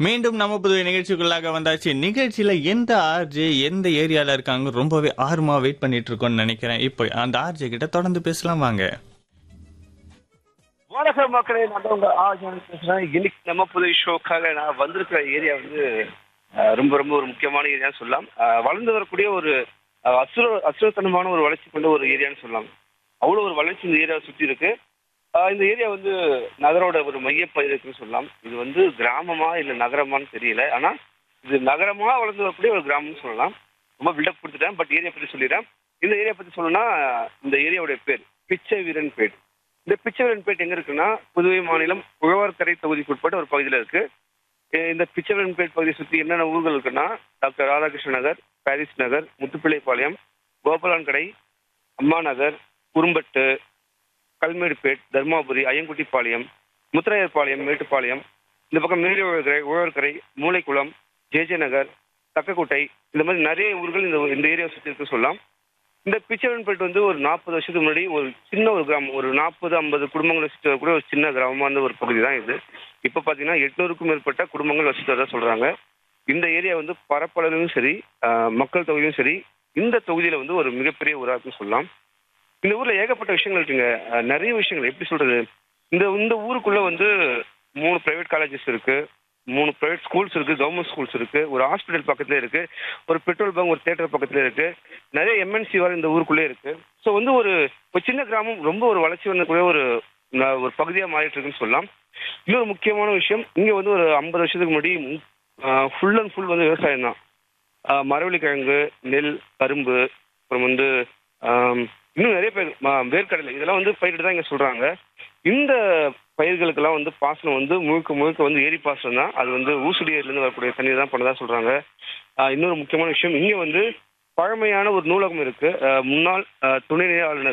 மீண்டும் நம்ம புதுவை நிகழ்ச்சிக்குள்ளாக வந்தாச்சு நிகழ்ச்சியில எந்த ஆர்ஜே எந்த ஏரியால இருக்காங்க ரொம்பவே ஆர்வமா வெயிட் பண்ணிட்டு இருக்கோம்னு நினைக்கிறேன் இப்போ அந்த ஆர்ஜே கிட்ட தொடர்ந்து பேசலாம் வாங்க வணக்கம் மக்களே நான் தான் உங்க ஆஜான் பேசுறேன் இன்னைக்கு நம்ம புது ஷோக்காக நான் வந்திருக்கிற ஏரியா வந்து அஹ், ரொம்ப ரொம்ப ஒரு முக்கியமான ஏரியான்னு சொல்லலாம் அஹ், வளர்ந்து வரக்கூடிய ஒரு அஹ், அசுர அசுரத்தனமான ஒரு வளர்ச்சி கொண்ட ஒரு ஏரியான்னு சொல்லலாம் அவ்வளோ ஒரு வளர்ச்சி இந்த ஏரியாவை சுற்றி இருக்கு அஹ், இந்த ஏரியா வந்து நகரோட ஒரு மையப்பகுதிக்குன்னு சொல்லலாம் இது வந்து கிராமமா இல்லை நகரமான்னு தெரியல ஆனால் இது நகரமா வளர்ந்து வரக்கூடிய ஒரு கிராமம்னு சொல்லலாம் ரொம்ப பில்டப் கொடுத்துட்டேன் பட் ஏரியா பற்றி சொல்லிடுறேன் இந்த ஏரியா பற்றி சொல்லணும்னா இந்த ஏரியாவுடைய பேர் பிச்சை வீரன் பேட் இந்த பிச்சைவரன்பேட் எங்க இருக்குன்னா புதுவை மாநிலம் உழவர்கரை தொகுதிக்கு உட்பட்ட ஒரு பகுதியில் இருக்கு அஹ் இந்த பிச்சைவரன்பேட் பகுதியை சுற்றி என்னென்ன ஊர்கள் இருக்குன்னா டாக்டர் ராதாகிருஷ்ண நகர் பாரிஸ் நகர் முத்துப்பிள்ளைப்பாளையம் கோபாலன் கடை அம்மா நகர் குறும்பட்டு கல்மேடுபேட் தர்மாபுரி ஐயங்குட்டிப்பாளையம் முத்திரையர்பாளையம் மேட்டுப்பாளையம் இந்த பக்கம் மேரி உழவர்கரை உழவர்கரை மூளைக்குளம் ஜேஜே நகர் தக்கக்குட்டை இந்த மாதிரி நிறைய ஊர்கள் இந்த இந்த ஏரியாவை சுற்றி இருக்கு சொல்லலாம் இந்த பிச்சைவன்பேட் வந்து ஒரு நாற்பது வருஷத்துக்கு முன்னாடி ஒரு சின்ன ஒரு கிராமம் ஒரு நாற்பது ஐம்பது குடும்பங்கள் வச்சுட்டு வரக்கூடிய ஒரு சின்ன கிராமமாக இருந்த ஒரு பகுதி தான் இது இப்போ பார்த்தீங்கன்னா எட்நூறுக்கும் மேற்பட்ட குடும்பங்கள் வச்சுட்டு வரதா சொல்கிறாங்க இந்த ஏரியா வந்து பரப்பளவிலும் சரி ஆஹ், மக்கள் தொகையிலும் சரி இந்த தொகுதியில் வந்து ஒரு மிகப்பெரிய ஊராக்குன்னு சொல்லலாம் இந்த ஊரில் ஏகப்பட்ட விஷயங்கள் இருக்குங்க ஆஹ், நிறைய விஷயங்கள் எப்படி சொல்கிறது இந்த இந்த ஊருக்குள்ளே வந்து மூணு ப்ரைவேட் காலேஜஸ் இருக்குது மூணு ப்ரைவேட் ஸ்கூல்ஸ் இருக்குது கவர்மெண்ட் ஸ்கூல்ஸ் இருக்குது ஒரு ஹாஸ்பிட்டல் பக்கத்தில் இருக்குது ஒரு பெட்ரோல் பங்க் ஒரு தேட்டர் பக்கத்தில் இருக்குது நிறைய எம்என்சி வர இந்த ஊருக்குள்ளே இருக்குது ஸோ வந்து ஒரு ஒரு சின்ன கிராமம் ரொம்ப ஒரு வளர்ச்சி வந்தக்கூடிய ஒரு ந- ஒரு பகுதியாக மாறிட்டு இருக்குன்னு சொல்லலாம் இன்னொரு முக்கியமான விஷயம் இங்கே வந்து ஒரு ஐம்பது வருஷத்துக்கு முன்னாடி ஃபுல் அண்ட் ஃபுல் வந்து விவசாயம் தான் மரவள்ளிக்கிழங்கு நெல் கரும்பு அப்புறம் வந்து ஆம், இன்னும் நிறைய பேர் ம- வேர்க்கடலை இதெல்லாம் வந்து பயிரிட்டு தான் இங்கே சொல்கிறாங்க இந்த பயிர்களுக்கெல்லாம் வந்து பாசனம் வந்து முழுக்க முழுக்க வந்து ஏரி பாசனம் தான் அது வந்து ஊசுடி ஏரியிலேருந்து வரக்கூடிய தண்ணீர் தான் பண்ணதா சொல்கிறாங்க இன்னொரு முக்கியமான விஷயம் இங்கே வந்து பழமையான ஒரு நூலகம் இருக்கு அஹ், முன்னாள் அஹ், துணைநிலை ஆளுநர்